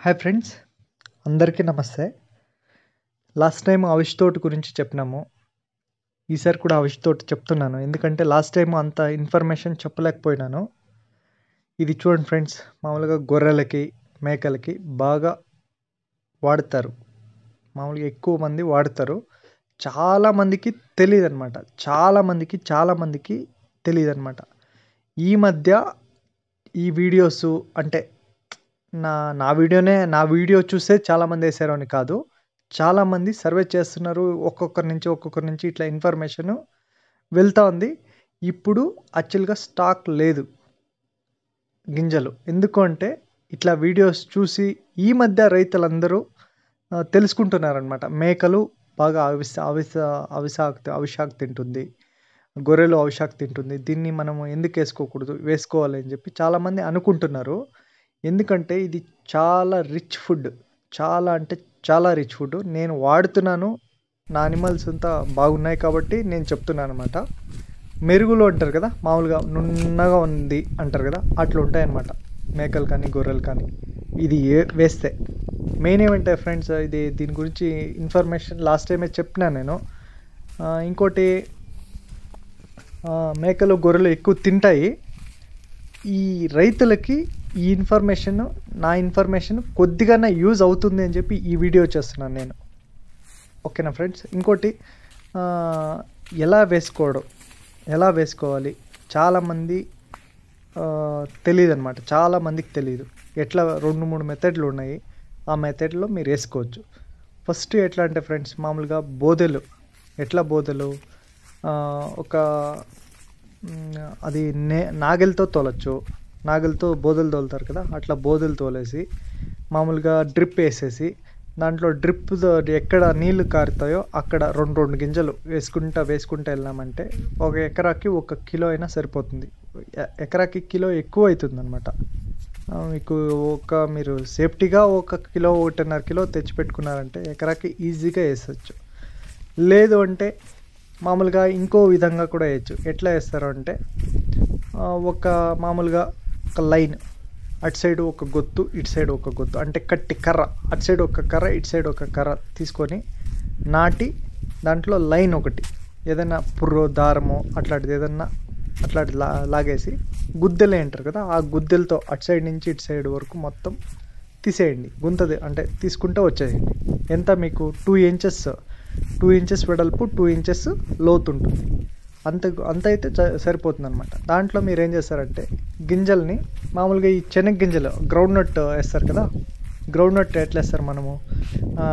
hi friends అందరికీ నమస్తే last time అవిష్ తోట గురించి చెప్పినాము ఈసారి కూడా అవిష్ తోట చెప్తున్నాను ఎందుకంటే లాస్ట్ టైం అంత ఇన్ఫర్మేషన్ చెప్పలేకపోయినాను ఇది చూడండి ఫ్రెండ్స్ మామూలుగా గొర్రెలకి మేకలకి బాగా వాడతారు మామూలుగా ఎక్కువ మంది వాడతారు చాలామందికి తెలియదు అనమాట చాలామందికి చాలామందికి తెలియదు అనమాట ఈ మధ్య ఈ వీడియోస్ అంటే నా నా వీడియోనే నా వీడియో చూసే చాలామంది వేసారు అని కాదు చాలామంది సర్వే చేస్తున్నారు ఒక్కొక్కరి నుంచి ఒక్కొక్కరి నుంచి ఇట్లా ఇన్ఫర్మేషన్ వెళ్తూ ఉంది ఇప్పుడు యాక్చువల్గా స్టాక్ లేదు గింజలు ఎందుకు అంటే ఇట్లా వీడియోస్ చూసి ఈ మధ్య రైతులందరూ ఆ, తెలుసుకుంటున్నారనమాట మేకలు బాగా అవిస అవిస అవిషాక్ అవిషాక్ తింటుంది గొర్రెలు అవిషాక్ తింటుంది దీన్ని మనం ఎందుకు వేసుకోకూడదు వేసుకోవాలి అని చెప్పి చాలామంది అనుకుంటున్నారు ఎందుకంటే ఇది చాలా రిచ్ ఫుడ్ చాలా అంటే చాలా రిచ్ ఫుడ్ నేను వాడుతున్నాను నా అనిమల్స్ అంతా బాగున్నాయి కాబట్టి నేను చెప్తున్నాను అనమాట మెరుగులు అంటారు కదా మామూలుగా నున్నగా ఉంది అంటారు కదా అట్లా ఉంటాయి అన్నమాట మేకలు కానీ గొర్రెలు కానీ ఇది ఏ వేస్తే మెయిన్ ఏమంటే ఫ్రెండ్స్ ఇది దీని గురించి ఇన్ఫర్మేషన్ లాస్ట్ టైమే చెప్పినా నేను ఆ, ఇంకోటి ఆ, మేకలు గొర్రెలు ఎక్కువ తింటాయి ఈ రైతులకి ఈ ఇన్ఫర్మేషన్ నా ఇన్ఫర్మేషన్ కొద్దిగానే యూజ్ అవుతుంది అని చెప్పి ఈ వీడియో చేస్తున్నాను నేను ఓకేనా ఫ్రెండ్స్ ఇంకోటి ఆ, ఎలా వేసుకోవడం ఎలా వేసుకోవాలి చాలామంది తెలియదు అనమాట చాలామందికి తెలియదు ఎట్లా రెండు మూడు మెథడ్లు ఉన్నాయి ఆ మెథడ్లో మీరు వేసుకోవచ్చు ఫస్ట్ ఎట్లా అంటే ఫ్రెండ్స్ మామూలుగా బోదెలు ఎట్లా బోదెలు ఆ, ఒక మ్, అది నే నాగలితో తోలచ్చు నాగలితో బోదెలు తోలుతారు కదా అట్లా బోదెలు తోలేసి మామూలుగా డ్రిప్ వేసేసి దాంట్లో డ్రిప్ ఎక్కడ నీళ్లు కారుతాయో అక్కడ రెండు రెండు గింజలు వేసుకుంటా వేసుకుంటా వెళ్ళామంటే ఒక ఎకరాకి ఒక కిలో అయినా సరిపోతుంది ఎ- ఎకరాకి కిలో ఎక్కువ అవుతుంది అనమాట మీకు ఒక మీరు సేఫ్టీగా ఒక కిలో ఒకటిన్నర కిలో తెచ్చిపెట్టుకున్నారంటే ఎకరాకి ఈజీగా వేసచ్చు లేదు అంటే మామూలుగా ఇంకో విధంగా కూడా వేయచ్చు ఎట్లా వేస్తారు అంటే ఆ, ఒక మామూలుగా ఒక లైన్ అటు సైడ్ ఒక గొత్తు ఇటు సైడ్ ఒక గొత్తు అంటే కట్టి కర్ర అటు సైడ్ ఒక కర్ర ఇటు సైడ్ ఒక కర్ర తీసుకొని నాటి దాంట్లో లైన్ ఒకటి ఏదైనా పుర్రో దారమో అట్లాంటిది ఏదన్నా అట్లాంటి లా లాగేసి గుద్దెలే అంటారు కదా ఆ గుద్దెలతో అటు సైడ్ నుంచి ఇటు సైడ్ వరకు మొత్తం తీసేయండి గుంతది అంటే తీసుకుంటే వచ్చేయండి ఎంత మీకు టూ ఇంచెస్ టూ ఇంచెస్ వెడల్పు టూ ఇంచెస్ లోతు ఉంటుంది అంత అంత అయితే సరిపోతుంది అనమాట దాంట్లో మీరు ఏం చేస్తారంటే గింజల్ని మామూలుగా ఈ శనగ గింజలు గ్రౌండ్ నట్ వేస్తారు కదా గ్రౌండ్ నట్ ఎట్లా వేస్తారు మనము ఆ,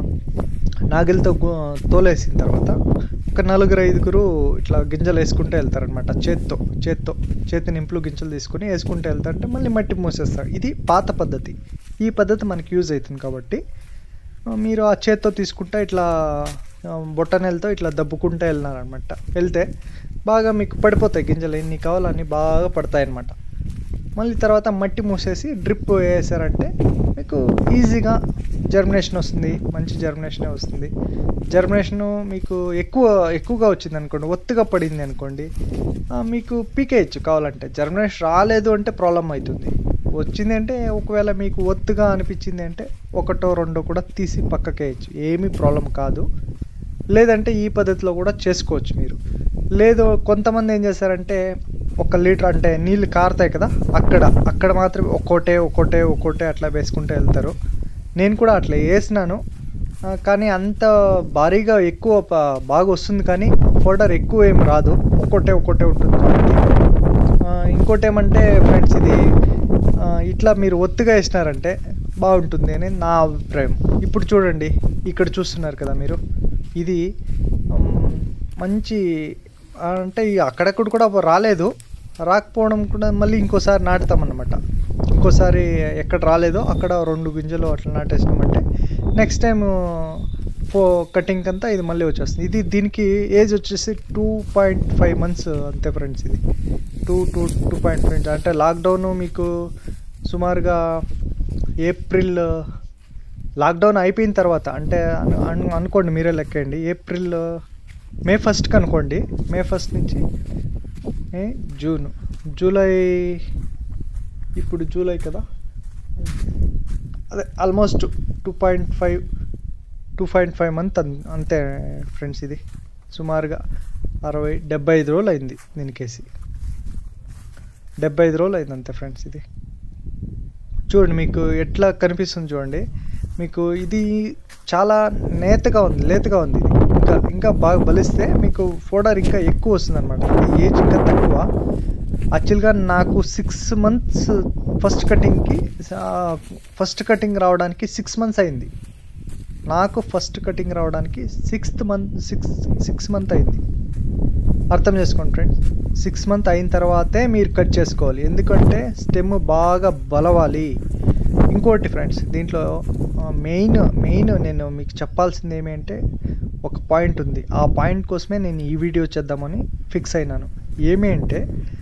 నాగలితో గు- తోలేసిన తర్వాత ఒక నలుగురు ఐదుగురు ఇట్లా గింజలు వేసుకుంటూ వెళ్తారనమాట చేత్తో చేత్తో చేతి నింపులు గింజలు తీసుకుని వేసుకుంటూ వెళ్తారంటే మళ్ళీ మట్టి మూసేస్తారు ఇది పాత పద్ధతి ఈ పద్ధతి మనకి యూజ్ అవుతుంది కాబట్టి ఆ, మీరు ఆ చేత్తో తీసుకుంటా ఇట్లా ఆ, బొట్టనెలతో ఇట్లా దబ్బుకుంటూ వెళ్ళినారనమాట వెళ్తే బాగా మీకు పడిపోతాయి గింజలు ఎన్ని కావాలో అన్ని బాగా పడతాయి అన్నమాట మళ్ళీ తర్వాత మట్టి మూసేసి డ్రిప్ వేసారంటే మీకు ఈజీగా జర్మినేషన్ వస్తుంది మంచి జర్మినేషన్ వస్తుంది జర్మినేషన్ మీకు ఎక్కువ ఎక్కువగా వచ్చింది అనుకోండి ఒత్తుగా పడింది అనుకోండి ఆ, మీకు పీకేయచ్చు కావాలంటే జర్మినేషన్ రాలేదు అంటే ప్రాబ్లం అవుతుంది వచ్చింది అంటే ఒకవేళ మీకు ఒత్తుగా అనిపించింది అంటే ఒకటో రెండో కూడా తీసి పక్కకేయచ్చు ఏమీ ప్రాబ్లం కాదు లేదంటే ఈ పద్ధతిలో కూడా చేసుకోవచ్చు మీరు లేదు కొంతమంది ఏం చేస్తారంటే ఒక లీటర్ అంటే నీళ్ళు కారుతాయి కదా అక్కడ అక్కడ మాత్రమే ఒక్కోటే ఒక్కోటే ఒక్కోటే అట్లా వేసుకుంటూ వెళ్తారు నేను కూడా అట్లా వేసినాను ఆ, కానీ అంత భారీగా ఎక్కువ ప- బాగా వస్తుంది కానీ ఫోల్డర్ ఎక్కువ ఏం రాదు ఒక్కోటే ఒక్కోటే ఉంటుంది కాబట్టి ఆ, ఇంకోటి ఏమంటే ఫ్రెండ్స్ ఇది ఆ, ఇట్లా మీరు ఒత్తుగా వేసినారంటే బాగుంటుంది అని నా అభిప్రాయం ఇప్పుడు చూడండి ఇక్కడ చూస్తున్నారు కదా మీరు ఇది ఉమ్, మంచి ఆ, అంటే ఈ అక్కడక్కడ కూడా రాలేదు రాకపోవడం కూడా మళ్ళీ ఇంకోసారి నాటుతామన్నమాట ఇంకోసారి ఎక్కడ రాలేదో అక్కడ రెండు గింజలు అట్లా నాటేసినామంటే నెక్స్ట్ టైం ఫో కటింగ్ అంతా ఇది మళ్ళీ వచ్చేస్తుంది ఇది దీనికి ఏజ్ వచ్చేసి టూ పాయింట్ ఫైవ్ మంత్స్ అంతే ఫ్రెండ్స్ ఇది two two two point five అంటే లాక్డౌన్ మీకు సుమారుగా ఏప్రిల్ లాక్డౌన్ అయిపోయిన తర్వాత అంటే అను అను అనుకోండి మీరే లెక్కండి ఏప్రిల్ మే ఫస్ట్కి అనుకోండి మే ఫస్ట్ నుంచి మే జూన్ జూలై ఇప్పుడు జూలై కదా అదే almost two point five two point five month అంతే ఫ్రెండ్స్ ఇది సుమారుగా అరవై డెబ్బై ఐదు రోజులు అయింది దీనికేసి డెబ్బై ఐదు రోజులు అయింది అంతే ఫ్రెండ్స్ ఇది చూడండి మీకు ఎట్లా కనిపిస్తుంది చూడండి మీకు ఇది చాలా నేతగా ఉంది లేతగా ఉంది ఇది ఇంకా ఇంకా బాగా బలిస్తే మీకు ఫోడర్ ఇంకా ఎక్కువ వస్తుంది అనమాట ఏజ్ ఇంకా తక్కువ యాక్చువల్గా నాకు సిక్స్ మంత్స్ ఫస్ట్ కటింగ్కి ఫస్ట్ కటింగ్ రావడానికి సిక్స్ మంత్స్ అయింది నాకు ఫస్ట్ కటింగ్ రావడానికి sixth month six six month అయింది అర్థం చేసుకోండి ఫ్రెండ్స్ సిక్స్ మంత్ అయిన తర్వాతే మీరు కట్ చేసుకోవాలి ఎందుకంటే స్టెమ్ బాగా బలవాలి ఇంకోటి ఫ్రెండ్స్ దీంట్లో మెయిన్ మెయిన్ నేను మీకు చెప్పాల్సింది ఏమి అంటే ఒక పాయింట్ ఉంది ఆ పాయింట్ కోసమే నేను ఈ వీడియో చేద్దామని ఫిక్స్ అయినాను ఏమి అంటే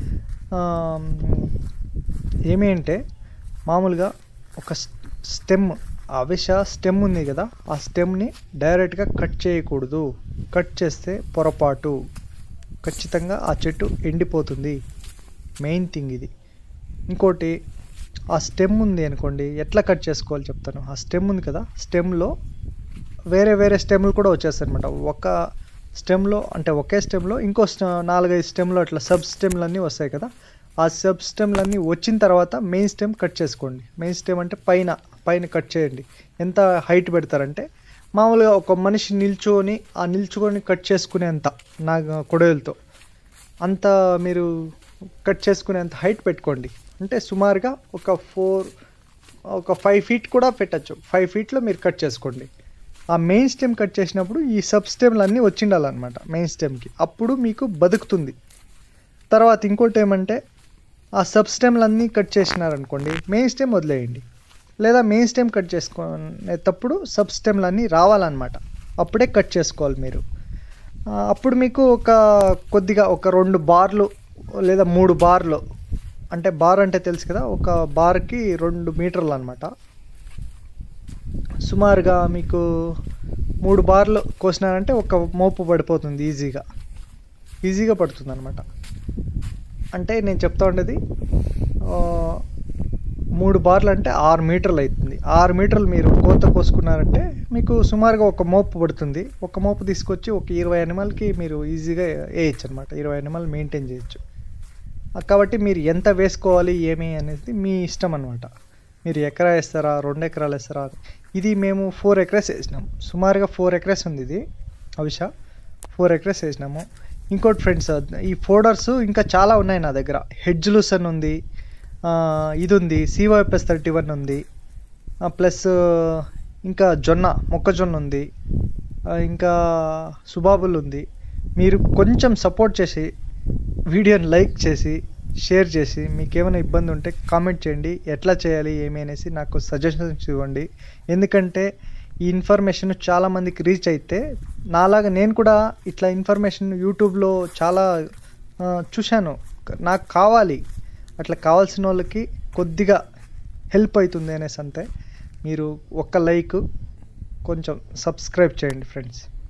ఏమి అంటే మామూలుగా ఒక స్టెమ్ అవిష స్టెమ్ ఉంది కదా ఆ స్టెమ్ని డైరెక్ట్గా కట్ చేయకూడదు కట్ చేస్తే పొరపాటు ఖచ్చితంగా ఆ చెట్టు ఎండిపోతుంది మెయిన్ థింగ్ ఇది ఇంకోటి ఆ స్టెమ్ ఉంది అనుకోండి ఎట్లా కట్ చేసుకోవాలి చెప్తాను ఆ స్టెమ్ ఉంది కదా స్టెమ్లో వేరే వేరే స్టెమ్లు కూడా వచ్చేస్తాయి అనమాట ఒక స్టెమ్లో అంటే ఒకే స్టెమ్లో ఇంకో నాలుగైదు స్టెమ్లో అట్లా సబ్ స్టెమ్లన్నీ వస్తాయి కదా ఆ సబ్ స్టెమ్లన్నీ వచ్చిన తర్వాత మెయిన్ స్టెమ్ కట్ చేసుకోండి మెయిన్ స్టెమ్ అంటే పైన పైన కట్ చేయండి ఎంత హైట్ పెడతారంటే మామూలుగా ఒక మనిషి నిల్చొని ఆ నిల్చుకొని కట్ చేసుకునేంత నా కొడవలతో అంత మీరు కట్ చేసుకునేంత హైట్ పెట్టుకోండి అంటే సుమారుగా ఒక ఫోర్ ఒక ఫైవ్ ఫీట్ కూడా పెట్టచ్చు ఫైవ్ ఫీట్లో మీరు కట్ చేసుకోండి ఆ మెయిన్ స్టెమ్ కట్ చేసినప్పుడు ఈ సబ్ స్టెమ్లు అన్నీ వచ్చిండాలన్నమాట మెయిన్ స్టెమ్కి అప్పుడు మీకు బతుకుతుంది తర్వాత ఇంకోటి ఏమంటే ఆ సబ్ స్టెమ్లు అన్నీ కట్ చేసినారనుకోండి మెయిన్ స్టెమ్ వదిలేయండి లేదా మెయిన్ స్టెమ్ కట్ చేసుకునేటప్పుడు సబ్ స్టెమ్లు అన్నీ రావాలన్నమాట అప్పుడే కట్ చేసుకోవాలి మీరు అప్పుడు మీకు ఒక కొద్దిగా ఒక రెండు బార్లు లేదా మూడు బార్లు అంటే బార్ అంటే తెలుసు కదా ఒక బార్కి రెండు మీటర్లు అనమాట సుమారుగా మీకు మూడు బార్లు కోసినారంటే ఒక మోపు పడిపోతుంది ఈజీగా ఈజీగా పడుతుంది అనమాట అంటే నేను చెప్తా ఉండేది మూడు బార్లు అంటే ఆరు మీటర్లు అవుతుంది ఆరు మీటర్లు మీరు కోత కోసుకున్నారంటే మీకు సుమారుగా ఒక మోపు పడుతుంది ఒక మోపు తీసుకొచ్చి ఒక ఇరవై ఎనిమల్కి మీరు ఈజీగా వేయచ్చు అనమాట ఇరవై ఎనిమల్ మెయింటైన్ చేయొచ్చు కాబట్టి మీరు ఎంత వేసుకోవాలి ఏమి అనేది మీ ఇష్టం అనమాట మీరు ఎకరా వేస్తారా రెండు ఎకరాలు వేస్తారా ఇది మేము ఫోర్ ఎకరేస్ వేసినాము సుమారుగా ఫోర్ ఎకరేస్ ఉంది ఇది అవిష ఫోర్ ఎకరేస్ వేసినాము ఇంకోటి ఫ్రెండ్స్ ఈ ఫోడర్స్ ఇంకా చాలా ఉన్నాయి నా దగ్గర హెడ్జ్ లూసన్ ఉంది ఇది ఉంది సివైఎఫ్ఎస్ థర్టీ వన్ ఉంది ప్లస్ ఇంకా జొన్న మొక్కజొన్న ఉంది ఇంకా సుబాబుల్ ఉంది మీరు కొంచెం సపోర్ట్ చేసి వీడియోని లైక్ చేసి షేర్ చేసి మీకు ఏమైనా ఇబ్బంది ఉంటే కామెంట్ చేయండి ఎట్లా చేయాలి ఏమి అనేసి నాకు సజెషన్స్ ఇవ్వండి ఎందుకంటే ఈ ఇన్ఫర్మేషన్ చాలామందికి రీచ్ అయితే నాలాగా నేను కూడా ఇట్లా ఇన్ఫర్మేషన్ యూట్యూబ్లో చాలా చూశాను నాకు కావాలి అట్లా కావాల్సిన వాళ్ళకి కొద్దిగా హెల్ప్ అవుతుంది అనేసి అంతే మీరు ఒక్క లైక్ కొంచెం సబ్స్క్రైబ్ చేయండి ఫ్రెండ్స్